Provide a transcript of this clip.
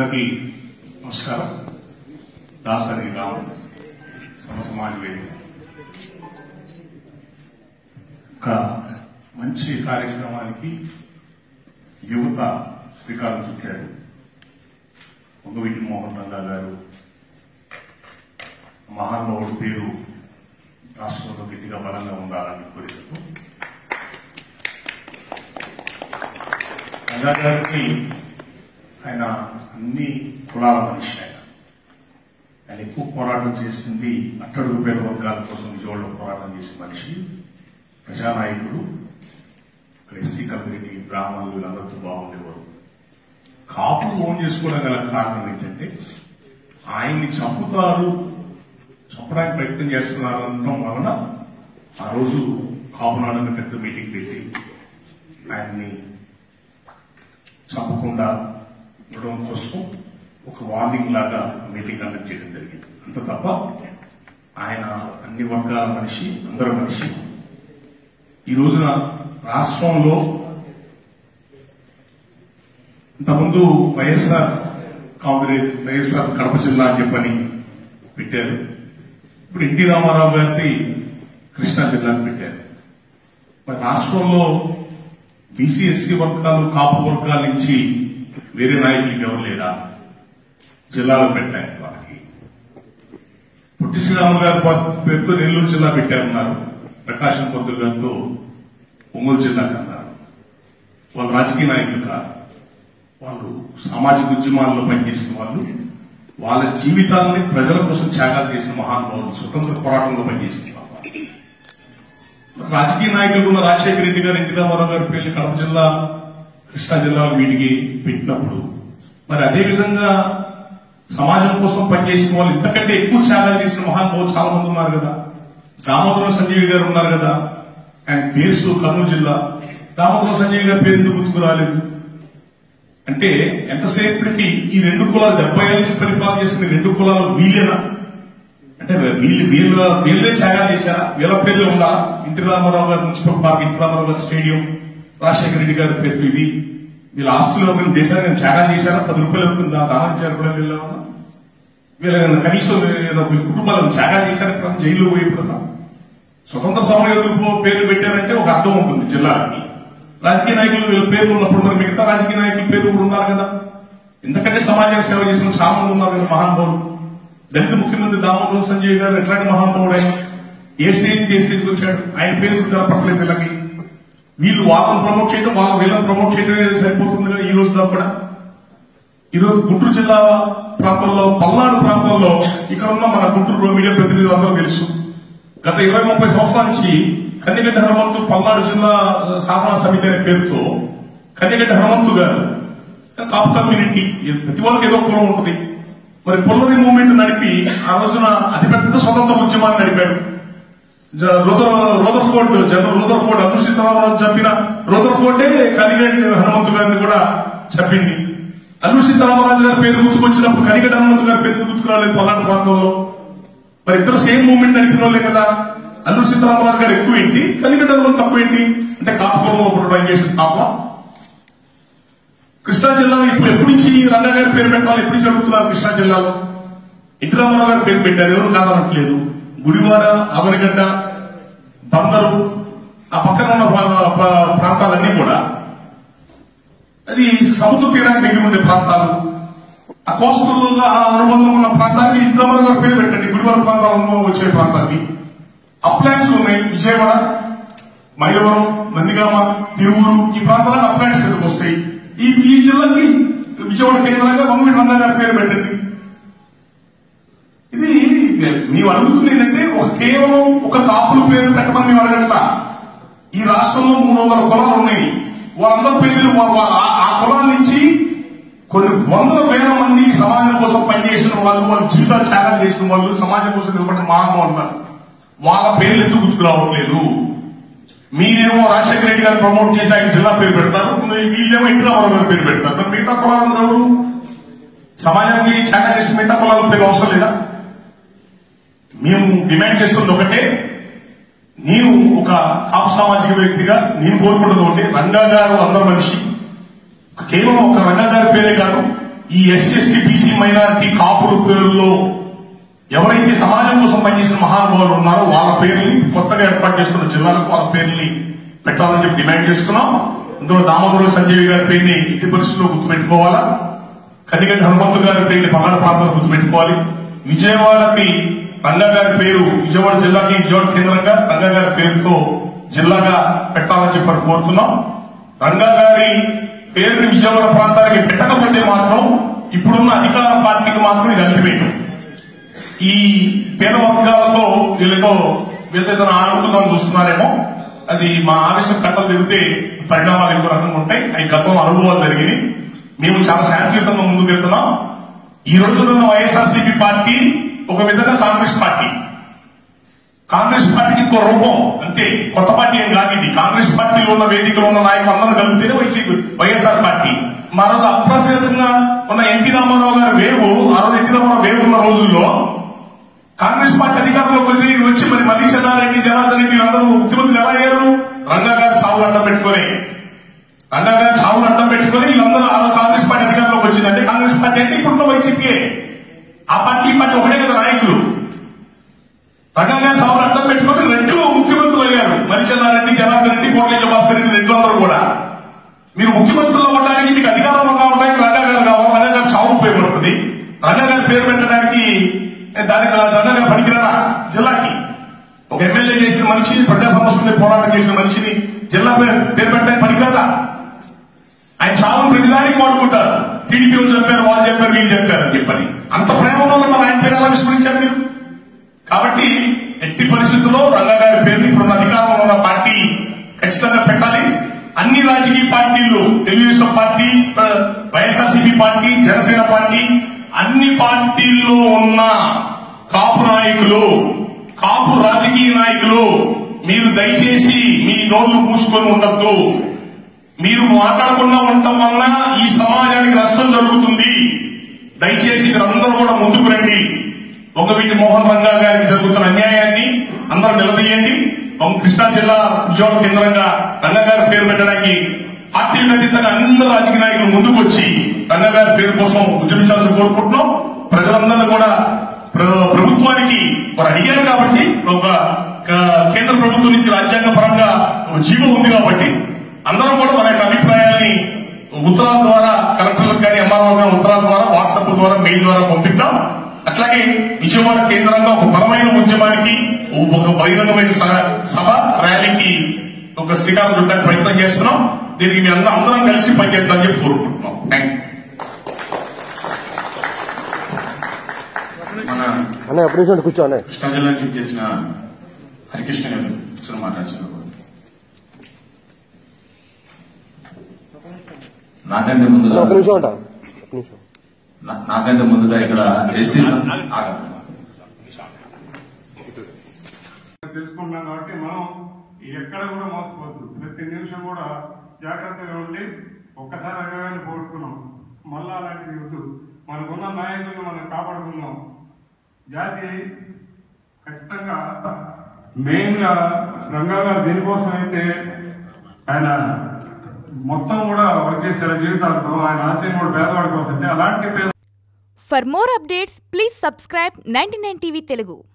అందరికీ నమస్కారం దాసరి రామ్ సమ సమాజ వేదిక ఒక మంచి కార్యక్రమానికి యువత శ్రీకారం చుట్టారు పొంగవీటి మోహన్ రంగా గారు మహానుభావుడి పేరు రాష్ట్రంలో గట్టిగా బలంగా ఉండాలని కోరికతో రంగా గారికి ఆయన అన్ని కులాల మనిషి ఆయన ఆయన ఎక్కువ పోరాటం చేసింది అట్టడుగు పేద వర్గాల కోసం విజయవాడలో పోరాటం చేసిన మనిషి ప్రజానాయకుడు ఇక్కడ ఎస్సీ కమ్యూనిటీ బ్రాహ్మణులు వీళ్ళందరితో బాగుండేవారు కాపులు ఓన్ చేసుకోవడం గల కారణం ఏంటంటే ఆయన్ని చంపుతారు చంపడానికి ప్రయత్నం చేస్తున్నారు అనడం వలన ఆ రోజు కాపునాడని పెద్ద మీటింగ్ పెట్టి ఆయన్ని చంపకుండా ఉండడం కోసం ఒక వార్నింగ్ లాగా మీటింగ్ కండక్ట్ చేయడం జరిగింది అంత తప్ప ఆయన అన్ని వర్గాల మనిషి అందరి మనిషి ఈ రోజున రాష్ట్రంలో ఇంతకుముందు వైఎస్ఆర్ కాంగ్రెస్ వైఎస్ఆర్ కడప జిల్లా అని చెప్పని పెట్టారు ఇప్పుడు ఎన్టీ రామారావు గారిది కృష్ణా జిల్లాని పెట్టారు మరి రాష్ట్రంలో బీసీ ఎస్సీ వర్గాలు కాపు వర్గాల నుంచి వేరే నాయకులకు ఎవరు లేరా జిల్లాలో పెట్టారు వాళ్ళకి పొట్టి శ్రీరాములు గారు పేరుతో నెల్లూరు జిల్లా పెట్టారన్నారు ప్రకాశం పొద్దు గారితో ఒంగోలు జిల్లాకి అన్నారు వాళ్ళు రాజకీయ నాయకులు కాదు వాళ్ళు సామాజిక ఉద్యమాల్లో పనిచేసిన వాళ్ళు వాళ్ళ జీవితాలని ప్రజల కోసం త్యాగాలు చేసిన మహానుభావులు స్వతంత్ర పోరాటంలో పనిచేసిన వాళ్ళు రాజకీయ నాయకులు ఉన్న రాజశేఖర రెడ్డి గారు ఎన్టీ రామారావు గారి పేర్లు కడప జిల్లా కృష్ణా జిల్లా వీటికి పెట్టినప్పుడు మరి అదే విధంగా సమాజం కోసం పనిచేసిన వాళ్ళు ఇంతకంటే ఎక్కువ త్యాగాలు చేసిన మహానుభావులు చాలా మంది ఉన్నారు కదా దామోదరం సంజీవి గారు ఉన్నారు కదా ఆయన పేరు కర్నూలు జిల్లా దామోదరం సంజీవి గారి పేరు ఎందుకు గుర్తుకు రాలేదు అంటే ఎంతసేపటికి ఈ రెండు కులాలు డెబ్బై ఏళ్ళ నుంచి పరిపాలన చేసిన ఈ రెండు కులాలు వీళ్ళేనా అంటే వీళ్ళు వీళ్ళ వీళ్ళే త్యాగాలు చేశారా వీళ్ళ పేర్లు ఉందా ఇంటి రామారావు గారి మున్సిపల్ పార్క్ ఇంటి రామారావు గారి స్టేడియం రాజశేఖర రెడ్డి గారి పేరు ఇది వీళ్ళ ఆస్తులు ఎవరికైనా దేశానికి త్యాగాలు చేశారా పది రూపాయలు అవుతుంది దానం చేయాలి కూడా వీళ్ళ వీళ్ళ కనీసం ఏదో వీళ్ళ కుటుంబాలను త్యాగాలు చేశారా ఎప్పుడన్నా జైల్లో పోయి ఎప్పుడన్నా స్వతంత్ర సమరయోధులు పేర్లు పెట్టారంటే ఒక అర్థం ఉంటుంది జిల్లాకి రాజకీయ నాయకులు వీళ్ళ పేర్లు ఉన్నప్పుడు మరి మిగతా రాజకీయ నాయకుల పేర్లు కూడా ఉన్నారు కదా ఎందుకంటే సమాజానికి సేవ చేసిన చాలా మంది ఉన్నారు కదా మహానుభావులు దళిత ముఖ్యమంత్రి దామోదరం సంజయ్ గారు ఎట్లాంటి మహానుభావుడు ఆయన ఏ స్టేజ్ ఏ స్టేజ్కి వచ్చాడు ఆయన పేరు కనపడలేదు వీళ్ళకి వీళ్ళు వాళ్ళని ప్రమోట్ చేయడం వాళ్ళ వీళ్ళని ప్రమోట్ చేయడమే సరిపోతుంది కదా ఈ రోజు దాకా కూడా ఈరోజు గుంటూరు జిల్లా ప్రాంతంలో పల్నాడు ప్రాంతంలో ఇక్కడ ఉన్న మన గుంటూరు మీడియా ప్రతినిధులు అందరూ తెలుసు గత ఇరవై ముప్పై సంవత్సరాల నుంచి కన్నిగడ్డ హనుమంతు పల్నాడు జిల్లా సాధనా సమితి అనే పేరుతో కన్నిగడ్డ హనుమంతు గారు కాపు కమ్యూనిటీ ప్రతి వాళ్ళకి ఏదో కులం ఉంటుంది మరి పొల్లరి మూవ్మెంట్ నడిపి ఆ రోజున అతిపెద్ద స్వతంత్ర ఉద్యమాన్ని నడిపాడు Rutherford general Rutherford Abdul Seetharamarao చంపిన రోదర్ ఫోర్డే కనిగడ్డ హనుమంతు గారిని కూడా చంపింది అల్లు సీతారామరాజు గారి పేరు గుర్తుకొచ్చినప్పుడు కనిగడ్డ హనుమంతు గారి పేరు గుర్తుకు రాలేదు పల్నాడు ప్రాంతంలో మరి ఇద్దరు సేమ్ మూవ్మెంట్ నడిపిన వాళ్ళే కదా అల్లు సీతారామరాజు గారు ఎక్కువ ఏంటి కనిగడ్డ హనుమంతు తక్కువ ఏంటి అంటే కాపుకులం అప్పుడు పనిచేసిన పాప కృష్ణా జిల్లాలో ఇప్పుడు ఎప్పటి నుంచి రంగా గారి పేరు పెట్టాలి ఎప్పుడు నుంచి అడుగుతున్నారు కృష్ణా జిల్లాలో ఇంటి రామారావు గారి పేరు పెట్టారు ఎవరు కాదనట్లేదు గుడివాడ అవనిగడ్డ బందరు ఆ పక్కన ఉన్న ప్రా- ప్రా- ప్రాంతాలన్నీ కూడా అది సముద్ర తీరానికి దగ్గర ఉండే ప్రాంతాలు ఆ కోస్తలుగా అనుబంధం ఉన్న ప్రాంతానికి ఇంటి రామారావు గారి పేరు పెట్టండి గుడివాడ ప్రాంతాలలో వచ్చే ప్రాంతానికి అప్లాంట్స్ ఉన్నాయి విజయవాడ మైలవరం నందిగామ తిరువురు ఈ ప్రాంతాలకు అప్లాంట్స్ కిందకు వస్తాయి ఈ ఈ జిల్లాకి విజయవాడ కేంద్రంగా మమ్మీ రంగా గారి పేరు పెట్టండి ఇది నీవు అడుగుతుంది ఏంటంటే ఒక కేవలం ఒక కాపుల పేరు పెట్టమని మేము అడగట్లా ఈ రాష్ట్రంలో మూడు వందల కులాలు ఉన్నాయి వాళ్ళందరి పేర్లు వా- వా- ఆ- ఆ కులాల నుంచి కొన్ని వందల వేల మంది సమాజం కోసం పనిచేసిన వాళ్ళు వాళ్ళ జీవితాలు త్యాగాలు చేసిన వాళ్ళు సమాజం కోసం నిలబడిన మహాత్మా ఉన్నారు వాళ్ళ పేర్లు ఎందుకు గుర్తుకు రావట్లేదు మీరేమో రాజశేఖర రెడ్డి గారిని ప్రమోట్ చేసి ఆయన జిల్లా పేరు పెడతారు మరి వీళ్ళేమో ఇంటి రామారావు గారి పేరు పెడతారు మరి మిగతా కులాలు ఎవరు సమాజానికి త్యాగం చేసిన మిగతా కులాల పేరు అవసరం లేదా మేము డిమాండ్ చేస్తుంది ఒకటే నేను ఒక కాపు సామాజిక వ్యక్తిగా నేను కోరుకుంటున్నది ఒకటి రంగా గారు అందరి మనిషి కేవలం ఒక రంగా గారి పేరే కాదు ఈ ఎస్సీ ఎస్టీ బీసీ మైనారిటీ కాపుల పేరులో ఎవరైతే సమాజం కోసం పనిచేసిన మహానుభావులు ఉన్నారో వాళ్ళ పేర్లని కొత్తగా ఏర్పాటు చేస్తున్న జిల్లాలకు వాళ్ళ పేర్లని పెట్టాలని చెప్పి డిమాండ్ చేస్తున్నాం ఇందులో దామోదరు సంజయ్ గారి పేరుని ఇంటి పరిస్థితుల్లో గుర్తుపెట్టుకోవాలా కనిగంటి హనుమంతు గారి పేరుని పల్నాడు ప్రాంతంలో గుర్తుపెట్టుకోవాలి విజయవాడకి రంగా గారి పేరు విజయవాడ జిల్లాకి విజయవాడ కేంద్రంగా రంగా గారి పేరుతో జిల్లాగా పెట్టాలని చెప్పి కోరుతున్నాం రంగా గారి పేరుని విజయవాడ ప్రాంతానికి పెట్టకపోతే మాత్రం ఇప్పుడున్న అధికార పార్టీకి మాత్రం ఇది అల్టిమేట్ ఈ పేద వర్గాలతో వీళ్ళతో వీళ్ళతో ఆడుకుందాం చూస్తున్నారేమో అది మా ఆవేశం కట్టలు తిరిగితే పరిణామాలు ఇంకో రకంగా ఉంటాయి అవి గతంలో అనుభవాలు జరిగినాయి మేము చాలా శాంతియుతంగా ముందుకు వెళ్తున్నాం ఈ రోజునున్న వైఎస్ఆర్సీపీ పార్టీ ఒక విధంగా కాంగ్రెస్ పార్టీ కాంగ్రెస్ పార్టీకి ఇంకో రూపం అంతే కొత్త పార్టీ ఏం కాదు ఇది కాంగ్రెస్ పార్టీలో ఉన్న వేదికలో ఉన్న నాయకులు అందరూ కలిపితేనే వైసీపీ వైఎస్ఆర్ పార్టీ మా రోజు అప్రతిహతంగా ఉన్న ఎన్టీ రామారావు గారి వేవు ఆ రోజు ఎన్టీ రామారావు వేవు ఉన్న రోజుల్లో కాంగ్రెస్ పార్టీ అధికారంలోకి వెళ్ళి వచ్చి మరి మళ్ళీ చెన్నారెడ్డి జనార్దన్ రెడ్డి అందరూ ముఖ్యమంత్రులు ఎలా అయ్యారు రంగా గారి చావులు అడ్డం పెట్టుకొని రంగా గారి చావులు అడ్డం పెట్టుకొని వీళ్ళందరూ ఆ రోజు కాంగ్రెస్ పార్టీ అధికారంలోకి వచ్చిందంటే కాంగ్రెస్ పార్టీ అంటే ఇప్పుడున్న వైసీపీ ఆ పార్టీ ఈ పార్టీ ఒకటే కదా నాయకులు రంగా గారి చావులు అడ్డం పెట్టుకొని రెండు ముఖ్యమంత్రులు అయ్యారు మరి చెన్నారెడ్డి జనార్దన్ రెడ్డి కోట్లేజ భాస్కర్ రెడ్డి రెండు అందరూ కూడా మీరు ముఖ్యమంత్రులు అవ్వడానికి మీకు అధికారంలో కావడానికి రంగా గారు కావాలి రంగా గారి చావు ఉపయోగపడుతుంది రంగా గారి పేరు పెట్టడానికి ఏ, దానికి రంగా గారు పనికిరారా జిల్లాకి ఒక ఎమ్మెల్యే చేసిన మనిషి ప్రజా సమస్యల మీద పోరాటం చేసిన మనిషిని జిల్లా పేరు పేరు పెట్టడానికి పనికిరాదా ఆయన చావును ప్రతిదానికి వాడుకుంటారు టీడీపీ వాళ్ళు చెప్పారు వాళ్ళు చెప్పారు వీళ్ళు చెప్పారు అని చెప్పని అంత ప్రేమ ఉన్న వాళ్ళు మరి ఆయన పేరు ఎలా విస్మరించారు మీరు కాబట్టి ఎట్టి పరిస్థితుల్లో రంగా గారి పేరుని ఇప్పుడున్న అధికారంలో ఉన్న పార్టీ ఖచ్చితంగా పెట్టాలి అన్ని రాజకీయ పార్టీలు Telugu Desam party YSRCP party Janasena party అన్ని పార్టీల్లో ఉన్న కాపు నాయకులు కాపు రాజకీయ నాయకులు మీరు దయచేసి మీ నోళ్లు మూసుకొని ఉండద్దు మీరు మాట్లాడకుండా ఉండటం వలన ఈ సమాజానికి నష్టం జరుగుతుంది దయచేసి మీరందరూ కూడా ముందుకు రండి ఒకవీటి మోహన్ రంగా గారికి జరుగుతున్న అన్యాయాన్ని అందరూ నిలదీయండి ఒక కృష్ణా జిల్లా విజయవాడ కేంద్రంగా రంగా గారి పేరు పెట్టడానికి పార్టీలకు అతీతంగా అందరూ రాజకీయ నాయకులు ముందుకు వచ్చి రంగా గారి పేరు కోసం ఉద్యమించాల్సి కోరుకుంటున్నాం ప్రజలందరూ కూడా ప్ర- ప్రభుత్వానికి వారు అడిగారు కాబట్టి ఒక క- కేంద్ర ప్రభుత్వం నుంచి రాజ్యాంగ పరంగా ఒక జీవో ఉంది కాబట్టి అందరం కూడా మన యొక్క అభిప్రాయాల్ని ఉత్తరాల ద్వారా కలెక్టర్లకు కానీ ఎంఆర్ఓ గారి ఉత్తరాల ద్వారా వాట్సాప్ ద్వారా మెయిల్ ద్వారా పంపిద్దాం అట్లాగే విజయవాడ కేంద్రంగా ఒక బలమైన ఉద్యమానికి ఒక బహిరంగమైన స- సభ ర్యాలీకి ఒక శ్రీకారం చుట్టడానికి ప్రయత్నం చేస్తున్నాం దీనికి మీ అందరం అందరం కలిసి పనిచేద్దామని చెప్పి కోరుకుంటున్నాం థ్యాంక్ యూ మన అన్న ఎప్పటి నుంచి ఉండి కూర్చో అన్న కృష్ణా జిల్లా నుంచి చేసిన హరికృష్ణ గారు కూర్చొని మాట్లాడుతున్నారు నాకంటే ముందుగా ఒక్క నిమిషం ఉంటా ఒక్క నిమిషం నా- నాకంటే ముందుగా ఇక్కడ ఎస్సీ తెలుసుకుంటున్నాం కాబట్టి మనం ఎక్కడ కూడా మోసపోద్దు ప్రతి నిమిషం కూడా జాగ్రత్తగా ఉండి ఒక్కసారి అగవాన్ని పోగొట్టుకున్నాం మళ్ళా అలాంటిది వద్దు మనకున్న నాయకులను మనం కాపాడుకుందాం జాతి ఖచ్చితంగా మెయిన్ గా రంగా గారు దీనికోసం అయితే ఆయన మొత్తం కూడా వర్క్ చేశారు జీవితాంతం ఆయన ఆశయం కూడా పేదవాడి కోసం అయితే అలాంటి పేద For more updates, please subscribe 99 TV Telugu.